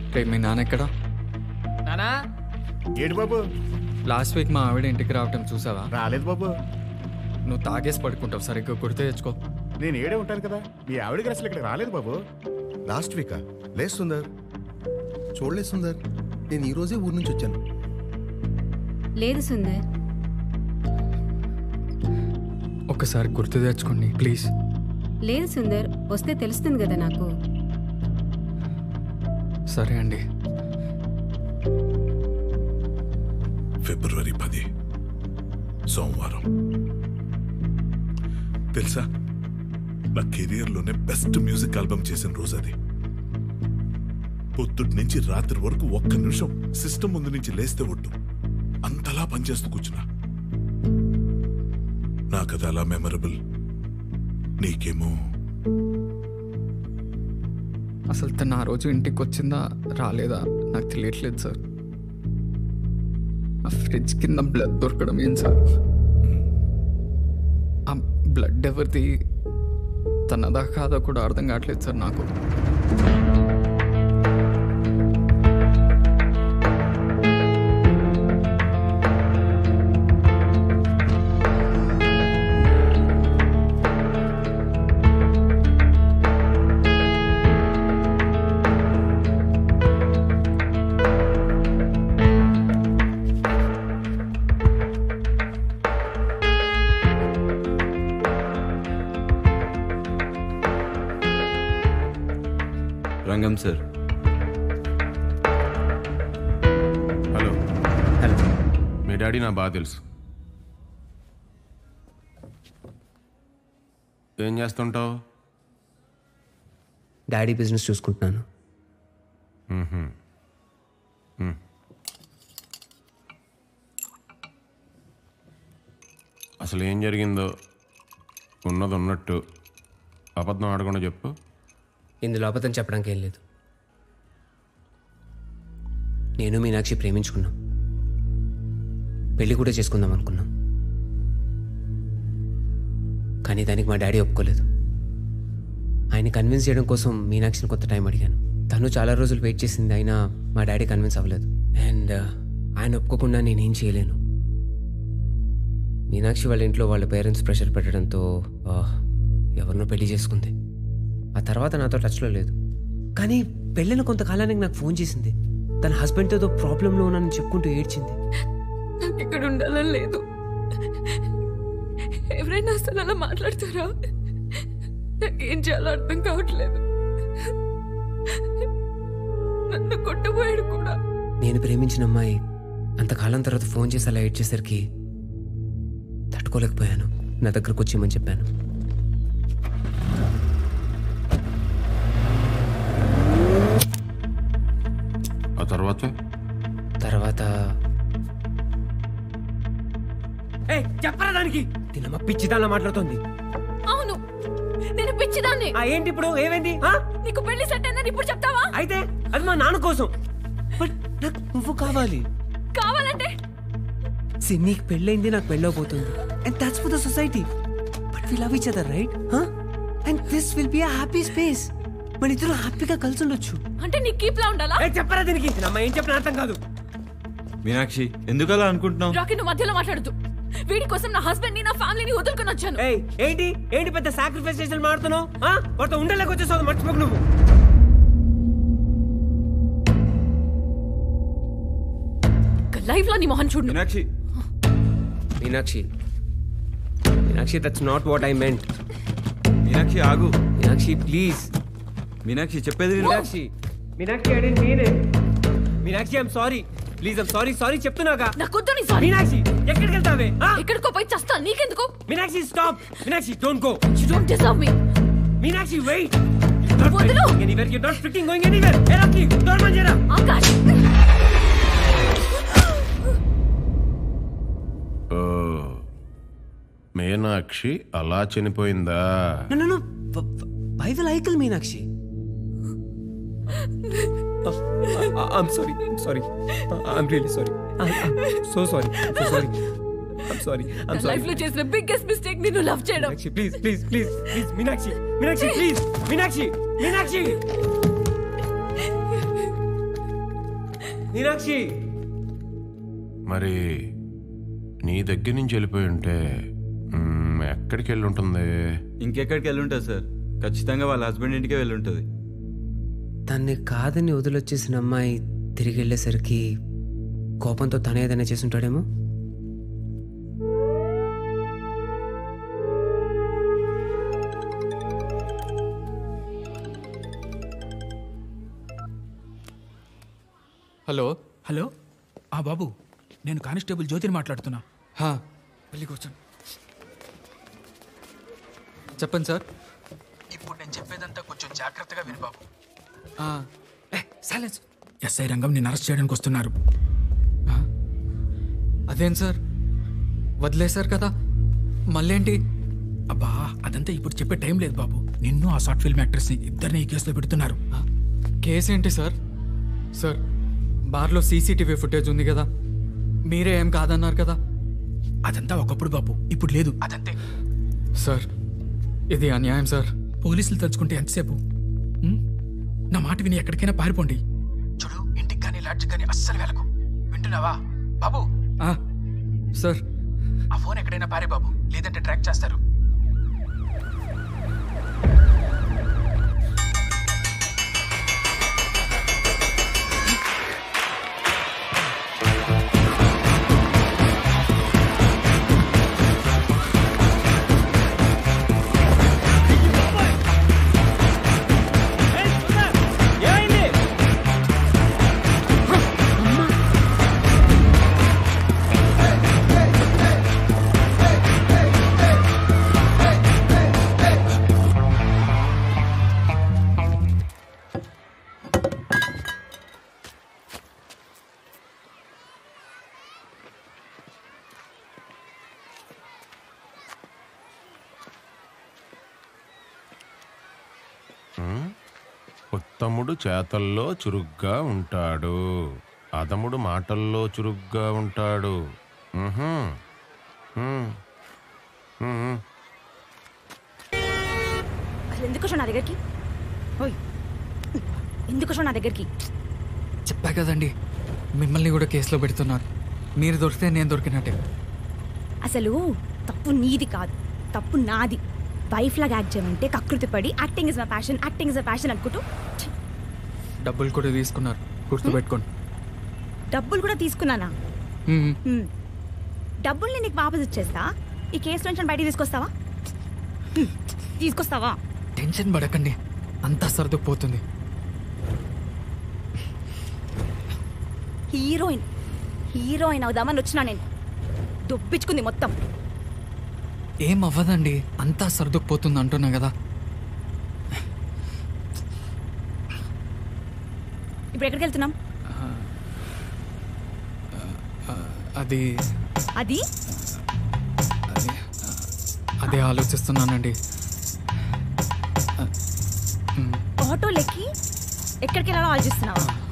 రే మీ నాన్న ఎక్కడ నానా ఏడు బాబు లాస్ట్ వీక్ మా ఆవిడ ఇంటికి రావటం చూసావా రాలేదు బాబు నువ్వు తాగేసి పడుకుంటావు సరిగ్గా గుర్తు తెచ్చుకో నేను ఏడే ఉంటాను కదా మీ ఆవిడకి అసలు ఇక్కడ రాలేదు బాబు లాస్ట్ వీకా లేదు సుందర్ చూడలేదు సుందర్ నేను ఈ రోజే ఊరు నుంచి వచ్చాను లేదు సుందర్ ఒక్కసారి గుర్తు తెచ్చుకోండి ప్లీజ్ లేదు సుందర్ వస్తే తెలుస్తుంది కదా నాకు సరే అండి ఫిబ్రవరి పది సోమవారం తెలుసా నా కెరియర్లోనే బెస్ట్ మ్యూజిక్ ఆల్బమ్ చేసిన రోజు అది పొద్దుటి నుంచి రాత్రి వరకు ఒక్క నిమిషం సిస్టమ్ ముందు నుంచి లేస్తే ఒట్టు అంతలా పనిచేస్తూ కూర్చున్నా నాకు అది అలా మెమరబుల్ నీకేమో అసలు తను ఆ రోజు ఇంటికి వచ్చిందా రాలేదా నాకు తెలియట్లేదు సార్ ఆ ఫ్రిడ్జ్ కింద బ్లడ్ దొరకడం ఏం సార్ ఆ బ్లడ్ ఎవరిది తనదా కాదా కూడా అర్థం కావట్లేదు సార్ నాకు రంగం సార్ హలో మీ డాడీ నా బాగా తెలుసు ఏం చేస్తుంటావు డాడీ బిజినెస్ చూసుకుంటున్నాను అసలు ఏం జరిగిందో ఉన్నది ఉన్నట్టు అబద్ధం ఆడకుండా చెప్పు ఇందులో అబద్ధం చెప్పడానికి ఏం లేదు నేను మీనాక్షి ప్రేమించుకున్నాం పెళ్లి కూడా చేసుకుందాం అనుకున్నాం కానీ దానికి మా డాడీ ఒప్పుకోలేదు ఆయన కన్విన్స్ చేయడం కోసం మీనాక్షిని కొత్త టైం అడిగాను తను చాలా రోజులు వెయిట్ చేసింది అయినా మా డాడీ కన్విన్స్ అవ్వలేదు అండ్ ఆయన ఒప్పుకోకుండా నేనేం చేయలేను మీనాక్షి వాళ్ళ ఇంట్లో వాళ్ళ పేరెంట్స్ ప్రెషర్ పెట్టడంతో ఆ, ఎవరినో పెళ్లి చేసుకుంది ఆ తర్వాత నాతో టచ్లో లేదు కానీ పెళ్ళిన కొంతకాలానికి నాకు ఫోన్ చేసింది తన హస్బెండ్తో ఏదో ప్రాబ్లంలో ఉన్నానని చెప్పుకుంటూ ఏడ్చింది నాకు ఇక్కడ ఉండాలని లేదు ఎవరైనా అసలు అలా మాట్లాడతారా నాకేం చేయాలో అర్థం కావట్లేదు నన్ను కొట్టబోయాడు కూడా నేను ప్రేమించిన అమ్మాయి అంతకాలం తర్వాత ఫోన్ చేసి అలా ఏడ్చేసరికి తట్టుకోలేకపోయాను నా దగ్గరకు వచ్చేయమని చెప్పాను ఆ తర్వాత తర్వాత చెప్పరా దానికి తినమ్మ పిచ్చిదాన్ని మాట్లాడుతోంది అవును నేను పిచ్చిదాన్ని ఆ ఏంటి ఇప్పుడు ఏమైంది ఆ? నీకు పెళ్లి సెట్ అయిందని ఇప్పుడు చెప్తావా అయితే అది మా నాన్న కోసం బట్ నాకు నువ్వు కావాలి కావాలంటే సి నీకు పెళ్ళైంది నాకు పెళ్ళవబోతుంది and that's for the society but we love each other right and this will be happy space మన ఇద్దరు హ్యాపీగా కలిసి ఉండొచ్చు అంటే నీకు కీప్ లా ఉండాలా చెప్పరా దీనికి అమ్మ ఏం చెప్పిన అర్థం కాదు మీనాక్షి ఎందుకు అలా అనుకుంటున్నావు రాకి నువ్వు మధ్యలో మాట్లాడదు వీడి కోసం నా హస్బెండ్ ని నా ఫ్యామిలీని వదులుకొని వచ్చాను ఏయ్ ఏంటి ఏంటి పెద్ద సాక్రిఫైస్ చేసి మాడుతున్నావు వాడితో ఉండలేక వచ్చేసావు మర్చిపోకు నువ్వు లైఫ్ లో నీ మొహన్ చూడు Meenakshi Meenakshi Meenakshi that's not what I meant Meenakshi ఆగు మీనాక్షి ప్లీజ్ మీనాక్షి చెప్పేది విను. Meenakshi Meenakshi I didn't mean it Meenakshi I'm sorry please I'm sorry sorry చెప్తున్నాగా నాకొద్దు నీ సారీ మీనాక్షి ఎక్కడికి వెళ్తావే ఆ? ఎక్కడికో పోయి చస్తా నీకెందుకు Meenakshi stop Meenakshi don't go you don't deserve me Meenakshi wait వదిలు. Anywhere you not freaking going anywhere ఏ రాకీ డోర్ బంద్ చేయరా ఆకాష్ ఓ మీనాక్షి అలా చనిపోయిందా No, no, no. By the Michael Meenakshi. I'm sorry. I'm sorry. I'm really sorry. I'm, I'm so sorry. I'm so sorry. I'm sorry. I'm sorry. Life లో చేసిన biggest mistake నిన్ను love చేయడం Meenakshi, please, please, please, please, Meenakshi, Meenakshi, please, Meenakshi, Meenakshi. Meenakshi మరి నీ దగ్గర నుంచి వెళ్ళిపోయి ఉంటే మ్మ్, ఎక్కడికి వెళ్ళి ఉంటుంది ఇంకెక్కడికి వెళ్ళి ఉంటుంది సార్ ఖచ్చితంగా వాళ్ళ హస్బెండ్ ఇంటికే వెళ్ళి ఉంటుంది తన్ని కాదని వదిలొచ్చేసిన అమ్మాయి తిరిగి వెళ్ళేసరికి కోపంతో తనే ఏదైనా చేసుంటాడేమో హలో హలో ఆ బాబు నేను కానిస్టేబుల్ జ్యోతిని మాట్లాడుతున్నా హా, వెళ్ళి కూర్చోండి చెప్పండి సార్ ఇప్పుడు నేను చెప్పేదంతా కొంచెం జాగ్రత్తగా విను బాబు సైలెన్స్ ఎస్ఐ రంగం నేను అరెస్ట్ చేయడానికి వస్తున్నారు అదేం సార్ వదిలేశారు కదా మళ్ళేంటి అబ్బా అదంతా ఇప్పుడు చెప్పే టైం లేదు బాబు నిన్ను ఆ షార్ట్ ఫిల్మ్ యాక్ట్రెస్ని ఇద్దరిని ఈ కేసులో పెడుతున్నారు కేసు ఏంటి సార్ సార్ బార్లో సీసీటీవీ ఫుటేజ్ ఉంది కదా మీరే ఏం కాదన్నారు కదా అదంతా ఒకప్పుడు బాబు ఇప్పుడు లేదు అదంతే సార్ ఇది అన్యాయం సార్ పోలీసులు తలుచుకుంటే ఎంతసేపు ఉం? నా మాట విని ఎక్కడికైనా పారిపోండి చూడు ఇంటికి కానీ లాడ్జికి కానీ అస్సలు వెళ్ళకు వింటున్నావా బాబు ఆ, సార్ ఆ ఫోన్ ఎక్కడైనా పారే బాబు లేదంటే ట్రాక్ చేస్తారు ఉత్తముడు చేతల్లో చురుగ్గా ఉంటాడు అదముడు మాటల్లో చురుగ్గా ఉంటాడు మ్హూ. మ్. మ్. అసలు ఎందుకు వచ్చావు నా దగ్గరికి ఓయ్ ఎందుకు వచ్చావు నా దగ్గరికి చెప్పా కదండి మిమ్మల్ని కూడా కేసులో పెడుతున్నారు మీరు దొరికితే నేను దొరికినట్టే అసలు తప్పు నీది కాదు తప్పు నాది వైఫ్ లాగా యాక్ట్ చేయమంటే కకృతి పడి acting is my passion acting is my passion అనుకుంటూ ఛీ, డబ్బులు కూడా తీసుకున్నారు గుర్తుపెట్టుకోండి డబ్బులు కూడా తీసుకున్నానా మ్మ్. హ్మ్. డబ్బుల్ని నీకు వాపస్ ఇచ్చేస్తా ఈ కేసు నుంచి నన్ను బయటికి తీసుకొస్తావా హ్మ్. తీసుకొస్తావా టెన్షన్ పడకండి అంతా సర్దుకుపోతుంది హీరోయిన్ హీరోయిన్ అవుదామని వచ్చినా నేను దొబ్బించుకుంది మొత్తం ఏం అవ్వదండి అంతా సర్దుకుపోతుంది అంటున్నా కదా ఇప్పుడు ఎక్కడికి వెళ్తున్నాం అది అది అది అదే ఆలోచిస్తున్నానండి ఆటోలెక్కి ఎక్కడికి వెళ్ళాలో ఆలోచిస్తున్నావా